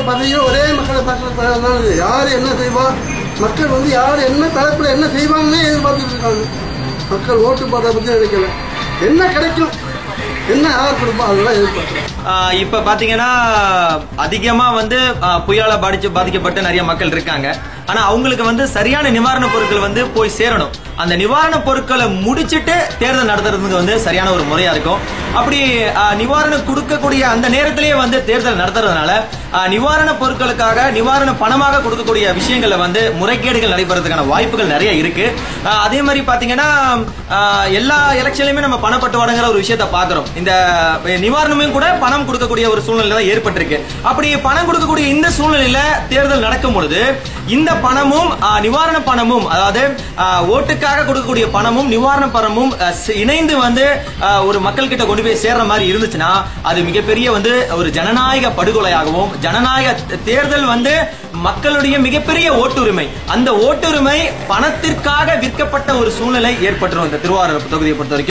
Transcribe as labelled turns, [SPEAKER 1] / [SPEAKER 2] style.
[SPEAKER 1] பதவியும் ஒரே மக்களை பார்க்கறது யார் என்ன செய்வா மக்கள் வந்து யார் என்ன தலைப்பில் என்ன செய்வாங்கன்னே எதிர்பார்த்துட்டு இருக்காங்க மக்கள் ஓட்டு போடுறத பற்றி நினைக்கல என்ன கிடைக்கும் என்ன யார் கொடுப்பா அதெல்லாம் எதிர்பார்க்குறேன்
[SPEAKER 2] ஆஹ் இப்ப பாத்தீங்கன்னா அதிகமா வந்து ஆஹ் புயலால பாதிச்சு பாதிக்கப்பட்ட நிறைய மக்கள் இருக்காங்க ஆனா அவங்களுக்கு வந்து சரியான நிவாரண பொருட்கள் வந்து போய் சேரணும் அந்த நிவாரண பொருட்களை முடிச்சிட்டு தேர்தல் நடத்துறதுக்கு வந்து சரியான ஒரு முறையா இருக்கும் அப்படி ஆஹ் நிவாரணம் கொடுக்கக்கூடிய அந்த நேரத்திலேயே வந்து தேர்தல் நடத்துறதுனால ஆஹ் நிவாரண பொருட்களுக்காக நிவாரண பணமாக கொடுக்கக்கூடிய விஷயங்கள்ல வந்து முறைகேடுகள் நடைபெறதுக்கான வாய்ப்புகள் நிறைய இருக்கு ஆஹ் அதே மாதிரி பாத்தீங்கன்னா ஆஹ் எல்லா எலெக்ஷன்லயுமே நம்ம பணப்பட்டுவாடுங்கிற ஒரு விஷயத்த பாக்குறோம் இந்த நிவாரணமும் கூட பணம் கொடுக்கக்கூடிய ஒரு சூழ்நிலை தான் ஏற்பட்டிருக்கு அப்படி பணம் கொடுக்கக்கூடிய இந்த சூழ்நிலையில தேர்தல் நடக்கும் பொழுது இந்த பணமும் ஆஹ், நிவாரண பணமும் அதாவது ஆஹ், ஓட்டுக்காக கொடுக்கக்கூடிய பணமும் நிவாரண பணமும் ஆஹ், சி- இணைந்து வந்து ஆஹ், ஒரு மக்கள் கிட்ட கொண்டு போய் சேர்ற மாதிரி இருந்துச்சுன்னா அது மிகப்பெரிய வந்து ஒரு ஜனநாயக படுகொலையாகவும் ஜனநாயக தே- தேர்தல் வந்து மக்களுடைய மிகப்பெரிய ஓட்டுரிமை அந்த ஓட்டுரிமை பணத்திற்காக விற்கப்பட்ட ஒரு சூழ்நிலை ஏற்பட்டுரும் இந்த திருவாரூர் தொகுதியை பொறுத்த வரைக்கும்